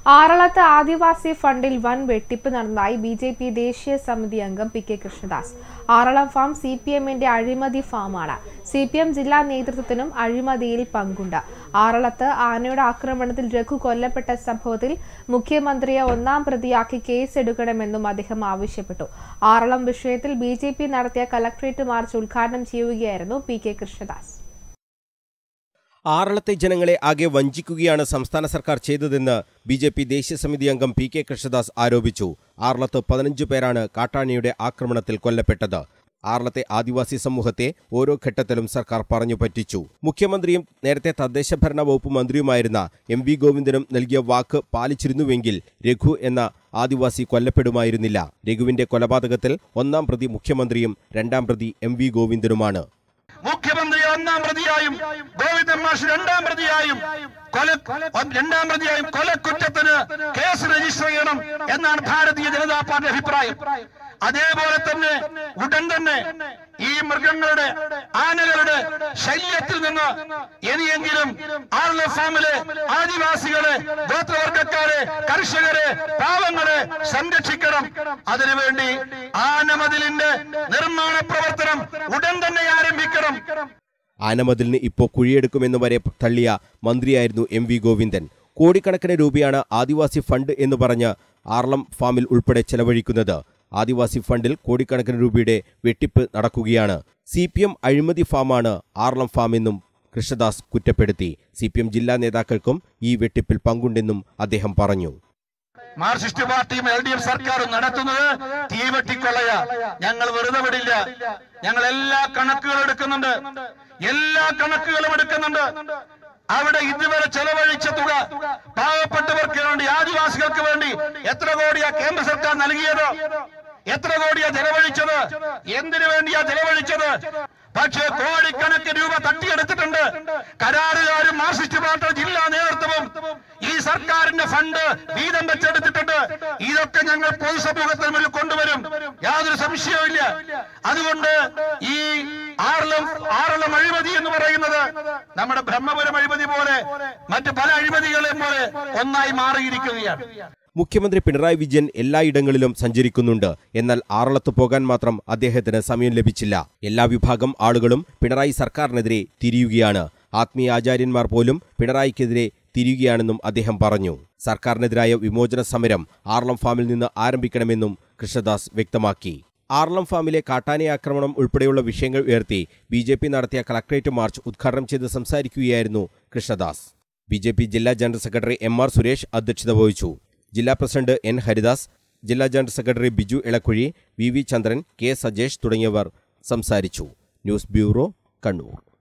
ആറളത്ത് ആദിവാസി ഫണ്ടിൽ വൻ വെട്ടിപ്പ് നടന്നതായി ബി ജെ പി ദേശീയ സമിതി അംഗം P K Krishnadas Aralam farm C P എമ്മിന്റെ അഴിമതി ഫാമാണ് സി പി എം ജില്ലാ നേതൃത്വത്തിനും അഴിമതിയിൽ പങ്കുണ്ട് ആറളത്ത് ആനയുടെ ആക്രമണത്തിൽ രഘു കൊല്ലപ്പെട്ട സംഭവത്തിൽ മുഖ്യമന്ത്രിയെ ഒന്നാം പ്രതിയാക്കി കേസെടുക്കണമെന്നും അദ്ദേഹം ആവശ്യപ്പെട്ടു ആറളം വിഷയത്തിൽ ബി ജെ പി നടത്തിയ കലക്ട്രേറ്റ് മാർച്ച് ഉദ്ഘാടനം ചെയ്യുകയായിരുന്നു പി കെ കൃഷ്ണദാസ് ആറളത്തെ ജനങ്ങളെ ആകെ വഞ്ചിക്കുകയാണ് സംസ്ഥാന സർക്കാർ ചെയ്തതെന്ന് ബി ജെ പി ദേശീയ സമിതി അംഗം പി കെ കൃഷ്ണദാസ് ആരോപിച്ചു ആറളത്ത് പതിനഞ്ചു പേരാണ് കാട്ടാനയുടെ ആക്രമണത്തിൽ കൊല്ലപ്പെട്ടത് ആറളത്തെ ആദിവാസി സമൂഹത്തെ ഓരോ ഘട്ടത്തിലും സർക്കാർ പറഞ്ഞു പറ്റിച്ചു മുഖ്യമന്ത്രിയും നേരത്തെ തദ്ദേശ ഭരണ വകുപ്പ് മന്ത്രിയുമായിരുന്ന എം വി ഗോവിന്ദനും നൽകിയ വാക്ക് പാലിച്ചിരുന്നുവെങ്കിൽ രഘു എന്ന ആദിവാസി കൊല്ലപ്പെടുമായിരുന്നില്ല രഘുവിന്റെ കൊലപാതകത്തിൽ ഒന്നാം പ്രതി മുഖ്യമന്ത്രിയും രണ്ടാം പ്രതി എം വി ഗോവിന്ദനുമാണ് മുഖ്യമന്ത്രി ഒന്നാം പ്രതിയായും ഗോവിന്ദൻ മാഷ് രണ്ടാം പ്രതിയായും കൊല രണ്ടാം പ്രതിയായും കൊലക്കുറ്റത്തിന് കേസ് രജിസ്റ്റർ ചെയ്യണം എന്നാണ് ഭാരതീയ ജനതാ പാർട്ടി അഭിപ്രായം അതേപോലെ തന്നെ ഉടൻ തന്നെ ഈ മൃഗങ്ങളുടെ ആനകളുടെ ശല്യത്തിൽ നിന്ന് ഇനിയെങ്കിലും ആർല ഫാമിലെ ആദിവാസികളെ ഗോത്രവർഗക്കാരെ കർഷകരെ പാവങ്ങളെ സംരക്ഷിക്കണം അതിനുവേണ്ടി ആനമതിലിന്റെ നിർമ്മാണ പ്രവർത്തനം ഉടൻ തന്നെ ആരംഭിക്കണം ആനമതിലിന് ഇപ്പോൾ കുഴിയെടുക്കുമെന്ന് വരെ തള്ളിയ മന്ത്രിയായിരുന്നു എം വി ഗോവിന്ദൻ കോടിക്കണക്കിന് രൂപയാണ് ആദിവാസി ഫണ്ട് എന്ന് പറഞ്ഞ് ആർളം ഫാമിൽ ഉൾപ്പെടെ ചെലവഴിക്കുന്നത് ആദിവാസി ഫണ്ടിൽ കോടിക്കണക്കിന് രൂപയുടെ വെട്ടിപ്പ് നടക്കുകയാണ് സി പി എം അഴിമതി ഫാമാണ് ആർളം ഫാമെന്നും കൃഷ്ണദാസ് കുറ്റപ്പെടുത്തി സി പി എം ജില്ലാ നേതാക്കൾക്കും ഈ വെട്ടിപ്പിൽ പങ്കുണ്ടെന്നും അദ്ദേഹം പറഞ്ഞു മാർക്സിസ്റ്റ് പാർട്ടിയും എൽ ഡി എഫ് സർക്കാരും നടത്തുന്നത് തീവെട്ടിക്കൊള്ളയ ഞങ്ങൾ വെറുതെ വിടില്ല ഞങ്ങൾ എല്ലാ കണക്കുകളും എടുക്കുന്നുണ്ട് എല്ലാ കണക്കുകളും എടുക്കുന്നുണ്ട് അവിടെ ഇതുവരെ ചെലവഴിച്ച തുക പാവപ്പെട്ടവർക്ക് വേണ്ടി ആദിവാസികൾക്ക് വേണ്ടി എത്ര കോടിയാ കേന്ദ്ര സർക്കാർ നൽകിയത് എത്ര കോടിയാ ചെലവഴിച്ചത് എന്തിനു വേണ്ടിയാ ചെലവഴിച്ചത് പക്ഷേ കോടിക്കണക്കിന് രൂപ തട്ടിയെടുത്തിട്ടുണ്ട് കരാറുകാരും മാർക്സിസ്റ്റ് പാർട്ടി ജില്ലാ നേതൃത്വവും ഈ സർക്കാരിന്റെ ഫണ്ട് വീതം വെച്ചെടുത്തിട്ടുണ്ട് ഇതൊക്കെ ഞങ്ങൾ പൊതുസമൂഹത്തിന് മുന്നിൽ കൊണ്ടുവരും യാതൊരു സംശയവുമില്ല അതുകൊണ്ട് ഈ ആറളം ആറളം അഴിമതി എന്ന് പറയുന്നത് നമ്മുടെ ബ്രഹ്മപുരം അഴിമതി പോലെ മറ്റ് പല അഴിമതികളെയും പോലെ ഒന്നായി മാറിയിരിക്കുകയാണ് മുഖ്യമന്ത്രി പിണറായി വിജയൻ എല്ലായിടങ്ങളിലും സഞ്ചരിക്കുന്നുണ്ട് എന്നാൽ ആറളത്ത് പോകാൻ മാത്രം അദ്ദേഹത്തിന് സമയം ലഭിച്ചില്ല എല്ലാ വിഭാഗം ആളുകളും പിണറായി സർക്കാരിനെതിരെ തിരിയുകയാണ് ആത്മീയ ആചാര്യന്മാർ പോലും പിണറായിക്കെതിരെ തിരിയുകയാണെന്നും അദ്ദേഹം പറഞ്ഞു സർക്കാരിനെതിരായ വിമോചന സമരം ആർളം ഫാമിൽ നിന്ന് ആരംഭിക്കണമെന്നും കൃഷ്ണദാസ് വ്യക്തമാക്കി ആർളം ഫാമിലെ കാട്ടാനെ ആക്രമണം ഉൾപ്പെടെയുള്ള വിഷയങ്ങൾ ഉയർത്തി ബി ജെ പി നടത്തിയ കളക്ട്രേറ്റ് മാർച്ച് ഉദ്ഘാടനം ചെയ്ത് സംസാരിക്കുകയായിരുന്നു കൃഷ്ണദാസ് ബി ജെ പി ജില്ലാ general secretary M R Suresh അധ്യക്ഷത വഹിച്ചു ജില്ലാ പ്രസിഡന്റ് എൻ ഹരിദാസ് ജില്ലാ general secretary Biju Elakkuzhi V V Chandran K Sajesh തുടങ്ങിയവർ സംസാരിച്ചു ന്യൂസ് ബ്യൂറോ കണ്ണൂർ